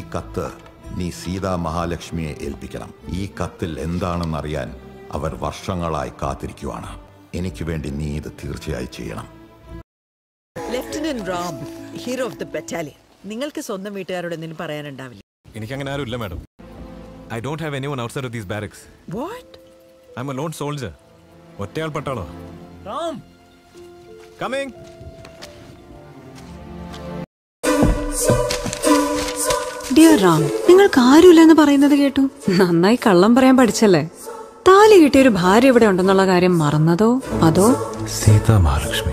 കത്ത് നീ സീതാ മഹാലക്ഷ്മിയെ ഏൽപ്പിക്കണം ഈ കത്തിൽ എന്താണെന്നറിയാൻ അവർ വർഷങ്ങളായി കാത്തിരിക്കുവാണ് എനിക്ക് വേണ്ടി നീ ഇത് തീർച്ചയായും ചെയ്യണം lieutenant Ram hero of the battalion നിങ്ങൾക്ക് സ്വന്തം വീട്ടുകാരോട് എന്തെങ്കിലും പറയാനുണ്ടാവില്ല എനിക്കങ്ങനെ ആരും ഇല്ല madam I don't have any one outside of these barracks what I'm a lone soldier ഒറ്റയാൾ പട്ടാളോ റാം കമ്മിങ് ഡിയർ റാം നിങ്ങൾക്ക് ആരുമില്ലെന്ന് പറയുന്നത് കേട്ടു നന്നായി കള്ളം പറയാൻ പഠിച്ചല്ലേ താലി കിട്ടിയ ഒരു ഭാര്യ ഇവിടെ ഉണ്ടെന്നുള്ള കാര്യം മറന്നതോ അതോ സീതാ മഹാലക്ഷ്മി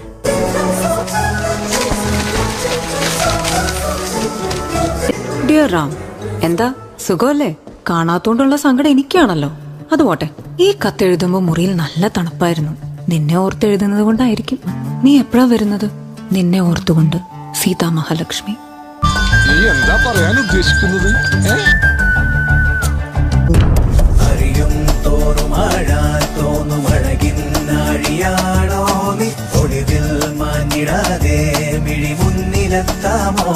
ഡിയർ റാം എന്താ സുഖമല്ലേ കാണാത്തോണ്ടുള്ള സങ്കടം എനിക്കാണല്ലോ അത് പോട്ടെ ഈ കത്തെഴുതുമ്പോ മുറിയിൽ നല്ല തണുപ്പായിരുന്നു നിന്നെ ഓർത്തെഴുതുന്നത് കൊണ്ടായിരിക്കും നീ എപ്പോഴാ വരുന്നത് നിന്നെ ഓർത്തുകൊണ്ട് സീതാ മഹാലക്ഷ്മി നീ എന്താ പറയാൻ ഉദ്ദേശിക്കുന്നത് ഏ അറിയും തോറും ആഴാൻ തോന്നും അഴകിന്നാഴിയാണോ നീ ഒടുവിൽ മാഞ്ഞിടാതെ മിഴി മുന്നിലെത്താമോ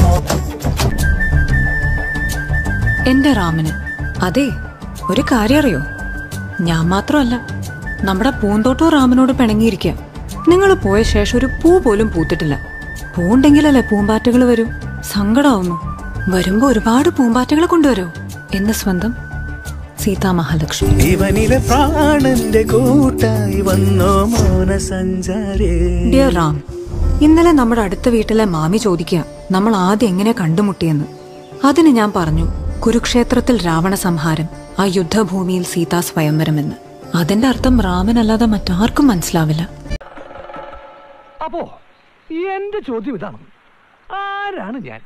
എന്റെ റാമിന് അതെ ഒരു കാര്യം അറിയോ ഞാൻ മാത്രമല്ല നമ്മുടെ പൂന്തോട്ടവും റാമിനോട് പിണങ്ങിയിരിക്കുക നിങ്ങൾ പോയ ശേഷം ഒരു പൂ പോലും പൂത്തിട്ടില്ല പൂണ്ടെങ്കിലല്ലേ പൂമ്പാറ്റകൾ വരൂ സങ്കടാവുന്നു വരുമ്പോ ഒരുപാട് പൂമ്പാറ്റകളെ കൊണ്ടുവരോ എന്ന് സ്വന്തം സീതാ മഹാലക്ഷ്മി ഇവനിലെ പ്രാണന്റെ കൂട്ടായി വന്നോ മൗന സഞ്ചാരേ ഡിയർ റാം ഇന്നലെ നമ്മുടെ അടുത്ത വീട്ടിലെ മാമി ചോദിക്കുക നമ്മൾ ആദ്യം എങ്ങനെ കണ്ടുമുട്ടിയെന്ന് അതിന് ഞാൻ പറഞ്ഞു കുരുക്ഷേത്രത്തിൽ രാവണ സംഹാരം ആ യുദ്ധഭൂമിയിൽ സീതാ സ്വയംവരമെന്ന് അതിന്റെ അർത്ഥം രാമനല്ലാതെ മറ്റാർക്കും മനസ്സിലാവില്ല അപ്പോ എന്റെ ചോദ്യം ഇതാണ് ആരാണ് ഞാൻ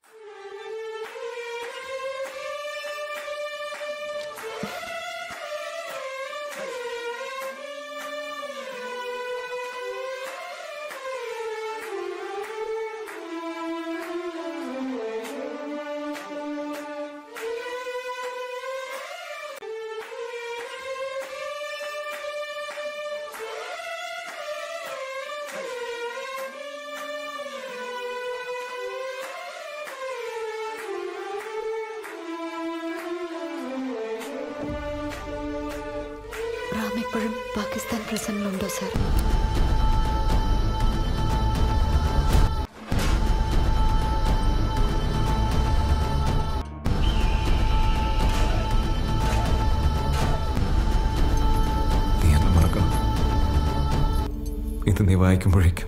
റാം എപ്പോഴും പാകിസ്ഥാൻ പ്രസന്റിലുണ്ടോ സാർ നീ എന്നെ മറക്കണം ഇത് നീ വായിക്കുമ്പോഴേക്ക്